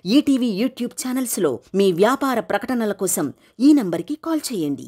ETV YouTube ఛానల్స్లో మీ వ్యాపార ప్రకటనల కోసం ఈ నంబర్కి కాల్ చేయండి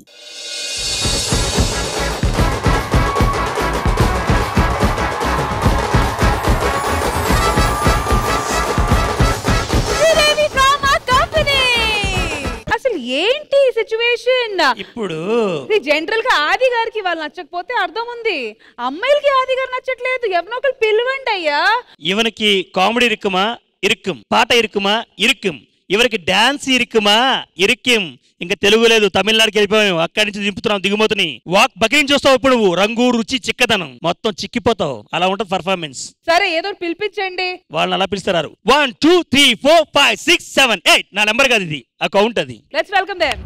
శ్రీదేవి డ్రామా కంపెనీ అసలు ఏంటి సిచ్యువేషన్ ఇప్పుడు ఇది జనరల్ గా ఆది గారికి వాళ్ళు నచ్చకపోతే అర్థం ఉంది అమ్మాయిలకి ఆది గారు నచ్చట్లేదు ఎవరినో ఒకరు పిలవండి అయ్యా ఇవనికి కామెడీ ఇరుక్కుమా ఇరుక్కుం పాట ఇరుక్కుమా ఇరుక్కుం ఇవరికి డాన్స్ ఇరుక్కుమా ఇరుక్కుం ఇంకా తెలుగు లేదు తమిళనాడుకి వెళ్ళిపోయాం అక్కడి నుంచి దింపుతున్నాం దిగుమతిని వాక్ బకింగ్ చూస్తావు ఇప్పుడు నువ్వు రంగు రుచి చిక్కదనం మొత్తం చిక్కిపోతావు అలా ఉంటుంది పర్ఫార్మెన్స్ సరే ఏదో ఒకటి పిలిపించండి వాళ్ళని అలా పిలుస్తారు one two three four five six seven eight నా నెంబర్ కాదు ఇది ఆ కౌంట్ అది లెట్స్ వెల్కమ్ దెమ్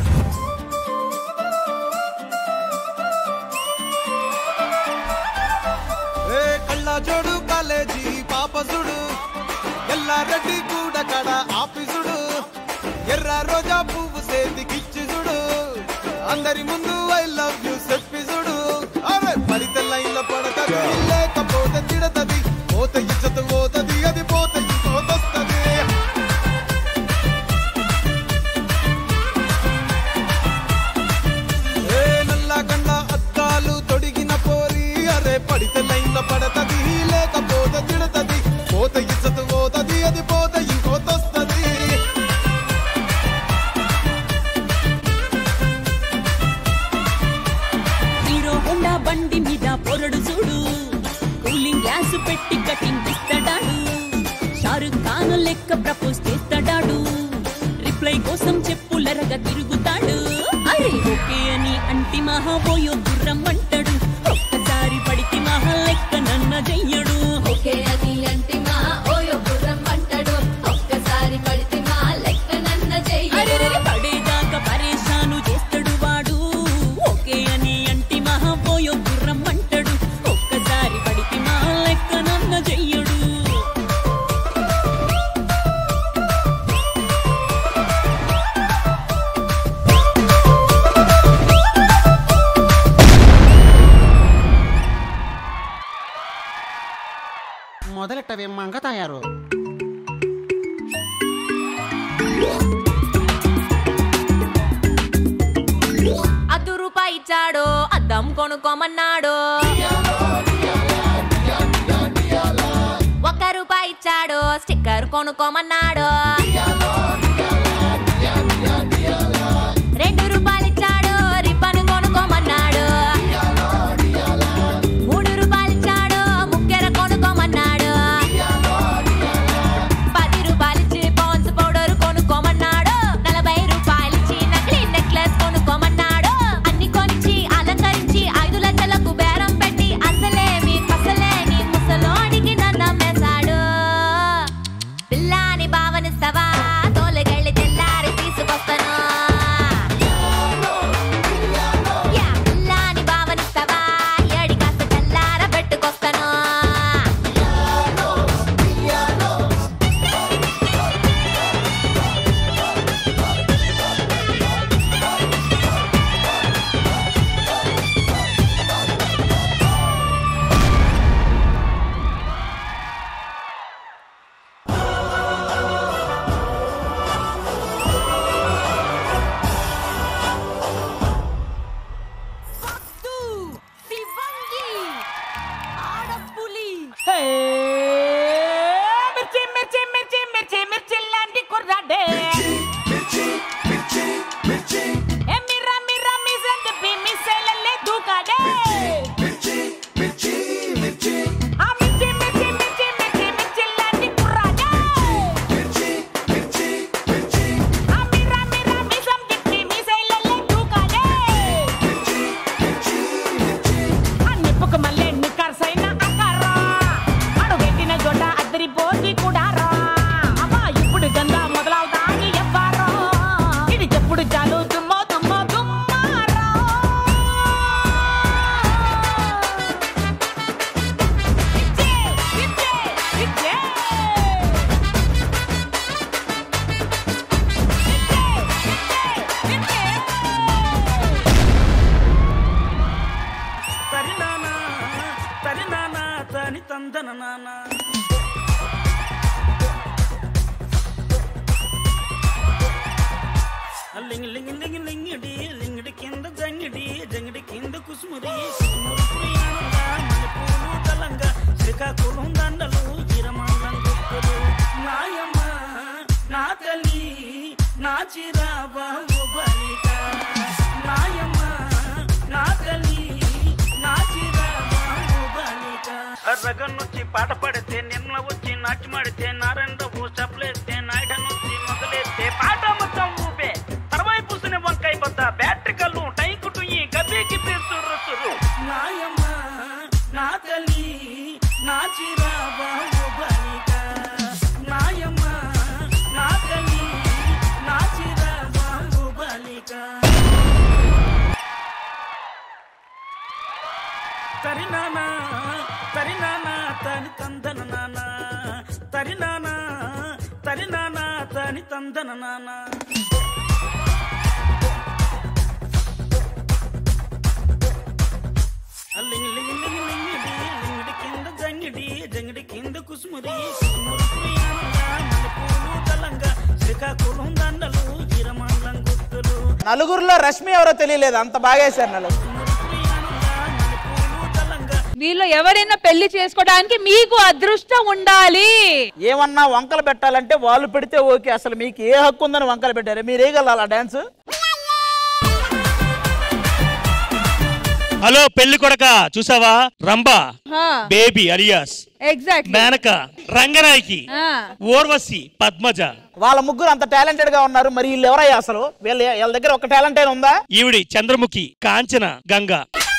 ఏ కళ్ళ జోడు కాలేజీ పాపసుడు ఎల్లారెడ్డి కూడా కడ ఆఫీసుడు ఎర్ర రోజా పువ్వు సేతికిచ్చి చూడు అందరి ముందు ఐ లవ్ యు చెప్పి చూడు అరే పడితే లైన్ల పడతది లేకపోతే తిడతది పోత ఇచ్చత పోతది అది పోత ఇంకోతొస్తది ఏ నల్ల కన్న అద్దాలు తొడిగిన పోరి అరే పడితే లైన్ల పడతది లేకపోతే తిడతది పోత ఇచ్చత పోతది అది పోత ఇంకోతొస్తది హీరో హోండా బండి మీద పొరడు చూడు కూలింగ్ గ్లాస్ పెట్టి కటింగ్ ఇస్తాడాడు షారుఖ్ ఖాన్ లెక్క ప్రపోజ్ చేస్తాడాడు రిప్లై కోసం చెప్పులరగా తిరుగుతాడు అరే ఓకే అని అంటి మహాబోయో గుర్రం అంటాడు ఒక్కసారి పడితే మహా లెక్క నన్న చెయ్యడు ఓకే అది అంటే మా ఓయో గుర్రం అంటాడు ఒక్కసారి పడితే మా లెక్క నన్న అరే చెయ్యడు పడేదాకా పరేషాను చేస్తాడు వాడు ఓకే అని అంటి మహాబోయో గుర్రం అంటాడు ఒక్కసారి పడితే మా లెక్క నన్న చెయ్యడు మొదలెట్టవే మంగ తయారు అద్దు రూపాయి ఇచ్చాడు అద్దం కొనుక్కోమన్నాడు ఒక్క రూపాయి ఇచ్చాడు స్టిక్కర్ కొనుక్కోమన్నాడు రెండు రూపాయలు ఇచ్చాడు రిబ్బన్ కొనుక్కోమన్నాడు మూడు రూపాయలు ఇచ్చాడు ముక్కెర కొనుక్కోమన్నాడు పది రూపాయలు ఇచ్చి పాన్స్ పౌడర్ కొనుక్కోమన్నాడు నలభై రూపాయలు ఇచ్చి నకిలీ నెక్లెస్ కొనుక్కోమన్నాడు అన్ని కొనిచ్చి అలంకరించి ఐదు లక్షలకు బేరం పెట్టి అసలేమి అసలేని ముసలోడికి నన్ను అమ్మేశాడు పిల్లాని భావనిస్తావా తోలగళ్ళి తెల్లారి తీసుకొస్తాను యా, పిల్లాని భావనిస్తావా ఏడి కాస్త తెల్లార పెట్టుకొస్తాను మిర్చి మిర్చి మిర్చి మిర్చి మిర్చి లాంటి కుర్రాడే ఏ మిర్రా మిర్రా మిజం తిప్పి మిస్సెలల్లే దూకాడే ఆ మిర్చి మిర్చి మిర్చి మిర్చి మిర్చి లాంటి కుర్రాడే ఆ మిర్రా మిర్రా మిజం తిప్పి మిస్సెలల్లే దూకాడే ఆ నిప్పుకు మళ్ళీ నిక్కర్సైన అక్కరా అడుగెట్టిన జొడ్డ అద్దరిపోతి కూడా రా అమ్మా ఇప్పుడు గంగా మొదలవుతాని తల్లి నా చిరాబాబు బలిక నాయమ్మ నా తల్లి నా చిరాబాబు బలిక రగన్నొచ్చి పాట పాడితే నిన్న వచ్చి నాట్యమాడితే నారాయణరావు చప్పలేస్తే నాయుడ నుంచి మొదలెత్తే పాట మొత్తం ఊపే తర్వాయి పూసిన వంకాయ బద్ద బ్యాటరీ కల్లు టైకు టుయ్యి గబ్బీకి సుర్రు సుర్రు నాయమ్మ నా తల్లి నా చిరాబాబు బలిక నాయమ్మ నా తల్లి నా చిరాబాబు బలిక తరినానా తరినానా తని తందన నానా తరినానా తరినానా తని తందన నానా లింగి లింగి లింగి లింగిడి లింగిడి కింద జంగిడి జంగిడి కింద కుసుమురి కుసుమురి ప్రియాంగా మల్లెపూలు దళంగా శ్రీకాకుళం దండలు ఈరమండలం గుర్తులు నలుగురిలో రష్మి ఎవరో తెలియలేదు అంత బాగేశారు నలుగురు వీళ్ళు ఎవరైనా పెళ్లి చేసుకోవడానికి మీకు అదృష్టం ఉండాలి ఏమన్నా వంకలు పెట్టాలంటే వాళ్ళు పెడితే ఓకే అసలు మీకు ఏ హక్కు ఉందని వంకలు పెట్టారు మీరు వేయగలరా డాన్స్ హలో పెళ్లి కొడక చూసావా రంబా హా, baby alias exactly Menaka Ranganayaki ఆ, ఓర్వశి పద్మజ వాళ్ళ ముగ్గురు అంత టాలెంటెడ్ గా ఉన్నారు మరి వీళ్ళు ఎవరయ్యా అసలు వీళ్ళ వీళ్ళ దగ్గర ఒక టాలెంట్ అయినా ఉందా ఈవిడి చంద్రముఖి కాంచన గంగ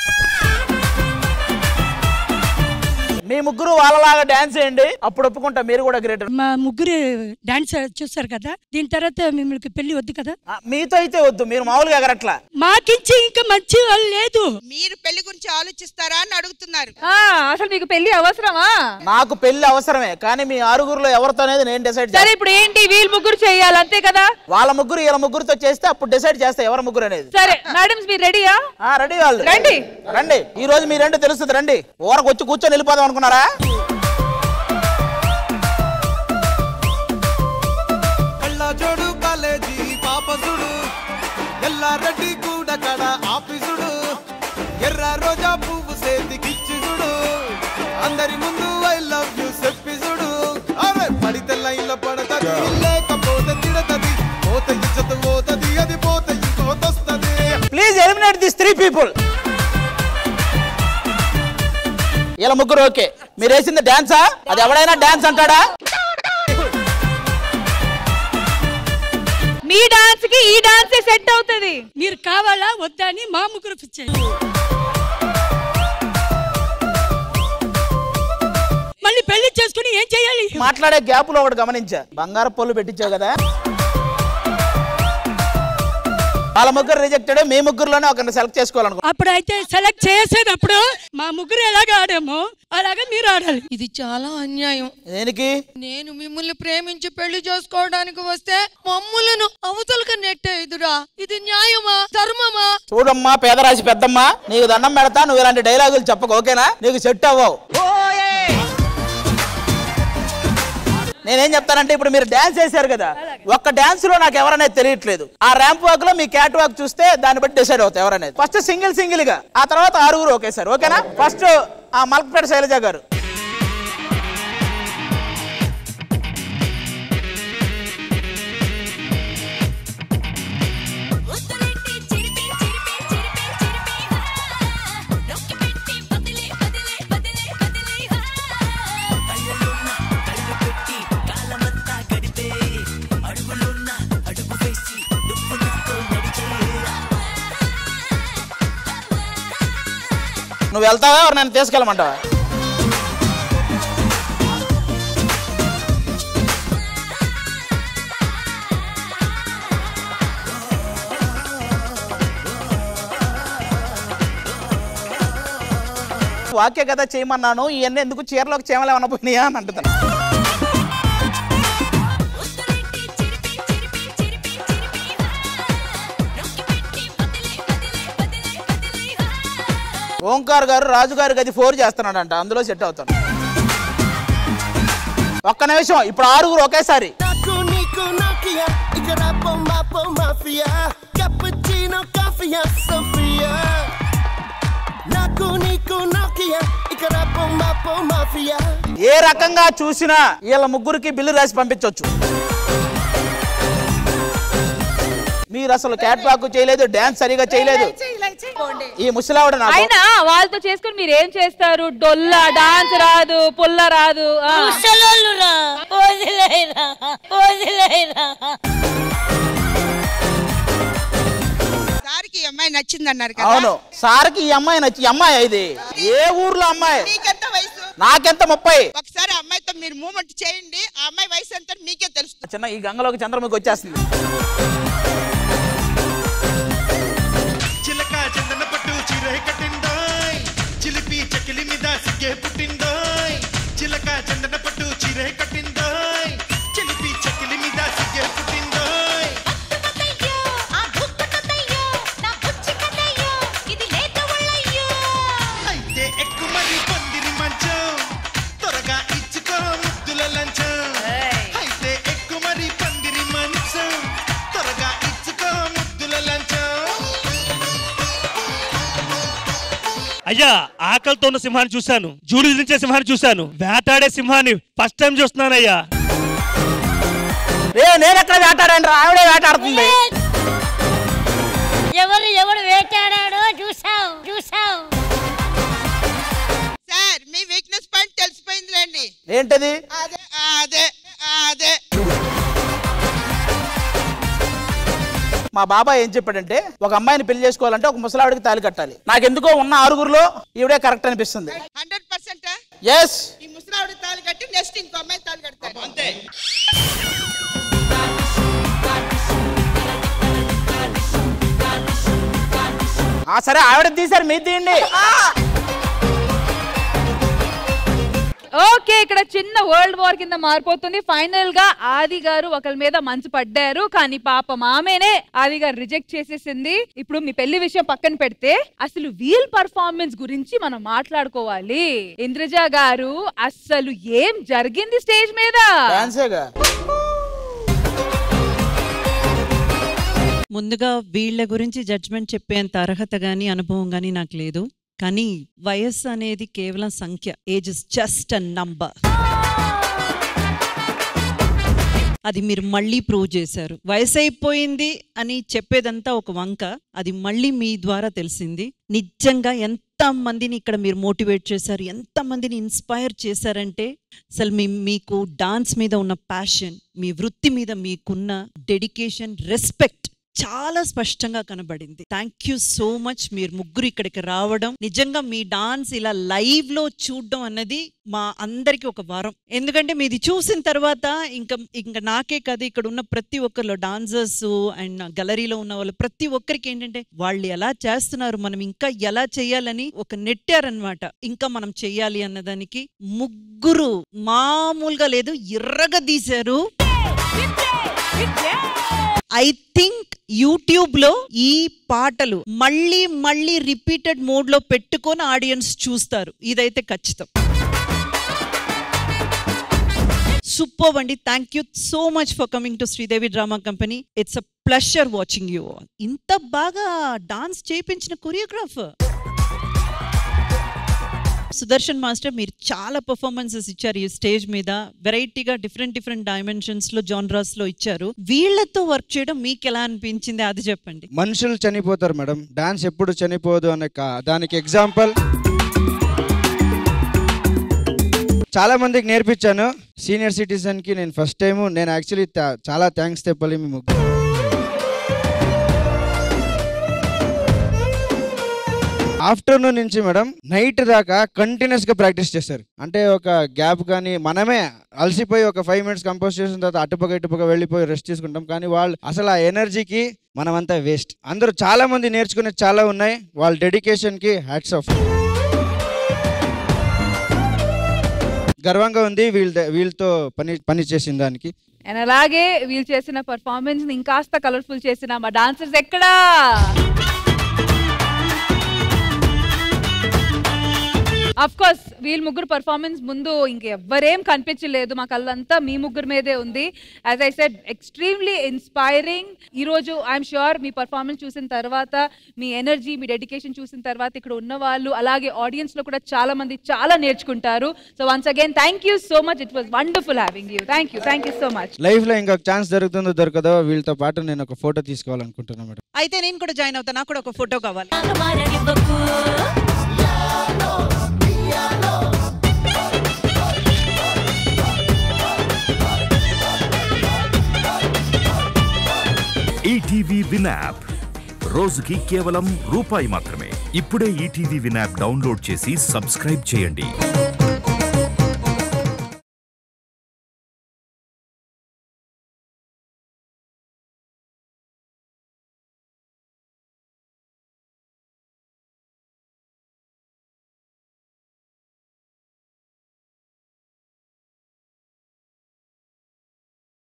మీ ముగ్గురు వాళ్ళలాగా డాన్స్ చేయండి అప్పుడు ఒప్పుకుంటా మీరు కూడా గ్రేట్ మా ముగ్గురు డాన్స్ చూస్తారు కదా దీని తర్వాత మిమ్మల్ని పెళ్లి వద్దు కదా మీతో అయితే వద్దు మీరు మామూలుగా ఎగరట్లా మాకించి ఇంకా మంచి వాళ్ళు లేదు మీరు పెళ్లి గురించి ఆలోచిస్తారా అని అడుగుతున్నారు ఆ, అసలు మీకు పెళ్లి అవసరమా నాకు పెళ్లి అవసరమే కానీ మీ ఆరుగురులో ఎవరితో అనేది నేను డిసైడ్ సరే ఇప్పుడు ఏంటి వీళ్ళు ముగ్గురు చేయాలి అంతే కదా వాళ్ళ ముగ్గురు వీళ్ళ ముగ్గురుతో చేస్తే అప్పుడు డిసైడ్ చేస్తా ఎవరి ముగ్గురు అనేది సరే మేడమ్స్ మీరు రెడీయా ఆ రెడీ వాళ్ళు రండి. రండి ఈ రోజు మీ రెండు తెలుస్తుంది రండి ఊరకు వచ్చి కూర్చొని వెళ్ళిపోదాం అనుకున్నారా కళ్ళ జోడు కాలేజీ పాపసుడు ఎల్లారెడ్డి కూడా కడ ఆఫీసుడు ఎర్ర రోజా పువ్వు సేతికిచ్చిసుడు అందరి ముందు ఐ లవ్ యూ చెప్పిసుడు అరే పడితే లైన్లో పడతది లేకపోతే తిడతది పోత ఇచ్చత పోతది అది పోత ఇంకోతొస్తది please eliminate this three people ఇలా ముగ్గురు ఓకే మీరు వేసింది డాన్సా అది ఎవడైనా డాన్స్ అంటాడా మీ డాన్స్ కి ఈ డాన్స్ సెట్ అవుతుంది మీరు కావాలా వద్దా అని మా ముగ్గురు ఫిక్స్ చేయండి. మళ్ళీ పెళ్లి చేసుకుని ఏం చేయాలి మాట్లాడే గ్యాప్ లో ఒకటి గమనించా బంగారు పళ్ళు పెట్టించావు కదా వాళ్ళ ముగ్గురు రిజెక్టెడ్ మీ ముగ్గురులోనే ఒకరిని సెలెక్ట్ చేసుకోవాలనుకో అప్పుడు అయితే సెలెక్ట్ చేసేటప్పుడు మా ముగ్గురు ఎలాగ ఆడామో అలాగే మీరు ఆడాలి ఇది చాలా అన్యాయం దేనికి నేను మిమ్మల్ని ప్రేమించి పెళ్లి చేసుకోవడానికి వస్తే మమ్ములను అవతలక నెట్టేదురా ఇది న్యాయమా ధర్మమా చూడమ్మా పేదరాశి పెద్దమ్మా నీకు దండం పెడతా నువ్వు ఇలాంటి డైలాగులు చెప్పకు ఓకేనా నీకు సెట్ అవ్వవు నేనేం చెప్తానంటే ఇప్పుడు మీరు డాన్స్ చేశారు కదా ఒక్క డాన్స్ లో నాకు ఎవరనేది తెలియట్లేదు ఆ ర్యాంప్ వాక్ లో మీ క్యాట్ వాక్ చూస్తే దాన్ని బట్టి డిసైడ్ అవుతాయి ఎవరనేది ఫస్ట్ సింగిల్ సింగిల్ గా ఆ తర్వాత ఆరుగురు ఓకే సార్ ఓకేనా ఫస్ట్ ఆ మల్కపేట శైలజ గారు నువ్వు వెళ్తావా ఎవరు నన్ను తీసుకెళ్ళమంటావా వాక్య కథ చేయమన్నాను ఇవన్నీ ఎందుకు చీరలోకి చీమలు ఏమన్నా పోయినాయా అని అంటున్నాను ఓంకార్ గారు రాజుగారి గది ఫోర్ చేస్తున్నాడంట అందులో సెట్ అవుతాను ఒక్క నిమిషం ఇప్పుడు ఆరుగురు ఒకేసారి నాకు నీకు నాకియా ఇక్కడ పొమ్మాపో మాఫియా కప్పుచీనో కాఫియా సోఫియా నాకు నీకు నాకియా ఇక్కడ పొమ్మాపో మాఫియా ఏ రకంగా చూసినా వీళ్ళ ముగ్గురికి బిల్లు రాసి పంపించవచ్చు మీరు అసలు క్యాట్ వాక్ చేయలేదు డాన్స్ సరిగా చేయలేదు ఈ ముసలావిడ నాకు అయినా వాళ్ళతో చేసుకుని మీరు ఏం చేస్తారు డొల్ల డాన్స్ రాదు పుల్ల రాదు ఆ. ముసలోళ్ళురా వదిలేరా వదిలేరా సార్కి ఈ అమ్మాయి నచ్చింది అన్నారు అవును సార్కి ఈ అమ్మాయి నచ్చి ఈ అమ్మాయి ఇది ఏ ఊర్లో అమ్మాయి మీకెంత వయసు నాకెంత ముప్పై ఒకసారి ఆ అమ్మాయితో మీరు మూమెంట్ చేయండి ఆ అమ్మాయి వయసు ఎంత అని మీకే తెలుస్తుంది చిన్న ఈ గంగలోకి చంద్రముఖి వచ్చేస్తుంది చిలక చందన పట్టు చీర కట్టిందోయ్ చిలిపి చకిలి మీద సిగ్గే పుట్టిందోయ్ చిలక చందన పట్టు చీర కట్టిందోయ్ చిలిపి చకిలి మీద సిగ్గే పుట్టిందోయ్ అయితే ఎక్కువ మరి పందిరి మంచం త్వరగా ఇచ్చుకో ముద్దుల లంచం అయితే ఎక్కువ మరి పందిరి మంచం త్వరగా ఇచ్చుకో ముద్దుల లంచం అయ్యా ఆకలితో ఉన్న సింహాన్ని చూశాను జూలు విధించే సింహాన్ని చూశాను వేటాడే సింహాన్ని ఫస్ట్ టైం చూస్తున్నానయ్యా ఏ నేను ఎక్కడ వేటాడండి ఆవిడే వేటాడుతుంది ఎవరు ఎవరు వేటాడాడో చూసావు చూసావు సార్ మీ వీక్నెస్ పాయింట్ తెలిసిపోయిందిలేండి ఏంటది అదే అదే అదే మా బాబాయ్ ఏం చెప్పాడంటే ఒక అమ్మాయిని పెళ్లి చేసుకోవాలంటే ఒక ముసలావిడికి తాలి కట్టాలి నాకెందుకో ఉన్న ఆరుగురులో ఈవిడే కరెక్ట్ అనిపిస్తుంది హండ్రెడ్ పర్సెంట్ ఎస్ ఈ ముసలావిడ తాళి కట్టి నెక్స్ట్ ఇంకో అమ్మాయి తాళి కడతారు అంతే ఆ సరే ఆవిడ తీశారు మీరు తీయండి ఓకే ఇక్కడ చిన్న వరల్డ్ వార్ కింద మారిపోతుంది ఫైనల్ గా ఆది గారు ఒకరి మీద మంచు పడ్డారు కానీ పాప మామేనే ఆది గారు రిజెక్ట్ చేసేసింది ఇప్పుడు మీ పెళ్లి విషయం పక్కన పెడితే అసలు వీల్ పర్ఫార్మెన్స్ గురించి మనం మాట్లాడుకోవాలి ఇంద్రజ గారు అస్సలు ఏం జరిగింది స్టేజ్ మీద డాన్సేగా ముందుగా వీళ్ళ గురించి జడ్జ్మెంట్ చెప్పేంత అర్హత గాని అనుభవం గాని నాకు లేదు కానీ వయస్సు అనేది కేవలం సంఖ్య age is just a number అది మీరు మళ్ళీ ప్రూవ్ చేశారు వయసు అయిపోయింది అని చెప్పేదంతా ఒక వంక అది మళ్ళీ మీ ద్వారా తెలిసింది నిజంగా ఎంత మందిని ఇక్కడ మీరు మోటివేట్ చేశారు ఎంత మందిని ఇన్స్పైర్ చేశారంటే అసలు మీ మీకు డాన్స్ మీద ఉన్న ప్యాషన్ మీ వృత్తి మీద మీకున్న డెడికేషన్ రెస్పెక్ట్ చాలా స్పష్టంగా కనబడింది థ్యాంక్ యూ సో మచ్ మీరు ముగ్గురు ఇక్కడికి రావడం నిజంగా మీ డాన్స్ ఇలా లైవ్ లో చూడడం అన్నది మా అందరికి ఒక వరం ఎందుకంటే మీది చూసిన తర్వాత ఇంకా ఇంకా నాకే కాదు ఇక్కడ ఉన్న ప్రతి ఒక్కరిలో డాన్సర్స్ అండ్ గలరీలో ఉన్న వాళ్ళు ప్రతి ఒక్కరికి ఏంటంటే వాళ్ళు ఎలా చేస్తున్నారు మనం ఇంకా ఎలా చేయాలని ఒక నెట్టారనమాట ఇంకా మనం చెయ్యాలి అన్నదానికి ముగ్గురు మామూలుగా లేదు ఎర్రగా తీశారు ఐ థింక్ యూట్యూబ్ లో ఈ పాటలు మళ్ళీ మళ్ళీ రిపీటెడ్ మోడ్ లో పెట్టుకొని ఆడియన్స్ చూస్తారు ఇదైతే ఖచ్చితం సూపర్ అండి thank you so much for coming to Sridevi drama company it's a pleasure watching you ఇంత బాగా డాన్స్ చేయించిన కొరియోగ్రాఫర్ సుదర్శన్ మాస్టర్ మీరు చాలా పర్ఫార్మెన్సెస్ ఇచ్చారు ఈ స్టేజ్ మీద వెరైటీగా డిఫరెంట్ డిఫరెంట్ డైమెన్షన్స్ లో జానరాస్ లో ఇచ్చారు వీళ్ళతో వర్క్ చేయడం మీకు ఎలా అనిపించింది అది చెప్పండి మనుషులు చనిపోతారు మేడం డాన్స్ ఎప్పుడు చనిపోదు అనే కా- దానికి ఎగ్జాంపుల్ చాలా మందికి నేర్పించాను సీనియర్ సిటిజన్ కి నేను ఫస్ట్ టైం నేను యాక్చువల్లీ చాలా థ్యాంక్స్ చెప్పాలి మీ ముగ్గురు ఆఫ్టర్నూన్ నుంచి మేడం నైట్ దాకా కంటిన్యూస్ గా ప్రాక్టీస్ చేస్తారు అంటే ఒక గ్యాప్ కానీ మనమే అలసిపోయి ఒక ఫైవ్ మినిట్స్ కంపోజ్ చేసిన తర్వాత అటుపక్క ఇటుపక్క వెళ్ళిపోయి రెస్ట్ తీసుకుంటాం కానీ వాళ్ళు అసలు ఆ ఎనర్జీకి మనమంతా వేస్ట్ అందరూ చాలా మంది నేర్చుకునే చాలా ఉన్నాయి వాళ్ళ డెడికేషన్ కి హ్యాట్స్ ఆఫ్ గర్వంగా ఉంది వీళ్ళ వీళ్ళతో పని పని చేసిన దానికి అండ్ అలాగే వీళ్ళు చేసిన పర్ఫార్మెన్స్ ఇంకాస్త కలర్ఫుల్ చేసిన మా డాన్సర్స్ ఎక్కడా అఫ్ కోర్స్ వీళ్ళ ముగ్గురు పర్ఫార్మెన్స్ ముందు ఇంకెవ్వరేం కనిపించలేదు మా కళ్ళంతా మీ ముగ్గురు మీదే ఉంది as I said extremely inspiring ఈ రోజు ఐఎమ్ షూర్ మీ పర్ఫార్మెన్స్ చూసిన తర్వాత మీ ఎనర్జీ మీ డెడికేషన్ చూసిన తర్వాత ఇక్కడ ఉన్న వాళ్ళు అలాగే ఆడియన్స్ లో కూడా చాలా మంది చాలా నేర్చుకుంటారు so once again thank you so much it was wonderful having you thank you thank you so much life లో ఇంకొక ఛాన్స్ దొరుకుతుందో దొరకదో వీళ్ళతో పాటు నేను ఒక ఫోటో తీసుకోవాలనుకుంటున్నాను మేడం అయితే నేను కూడా జాయిన్ అవుతాను నాకు కూడా ఒక ఫోటో కావాలి ఈటీవీ విన్ యాప్ రోజుకి కేవలం రూపాయి మాత్రమే ఇప్పుడే ఈటీవీ విన్ యాప్ డౌన్లోడ్ చేసి సబ్స్క్రైబ్ చేయండి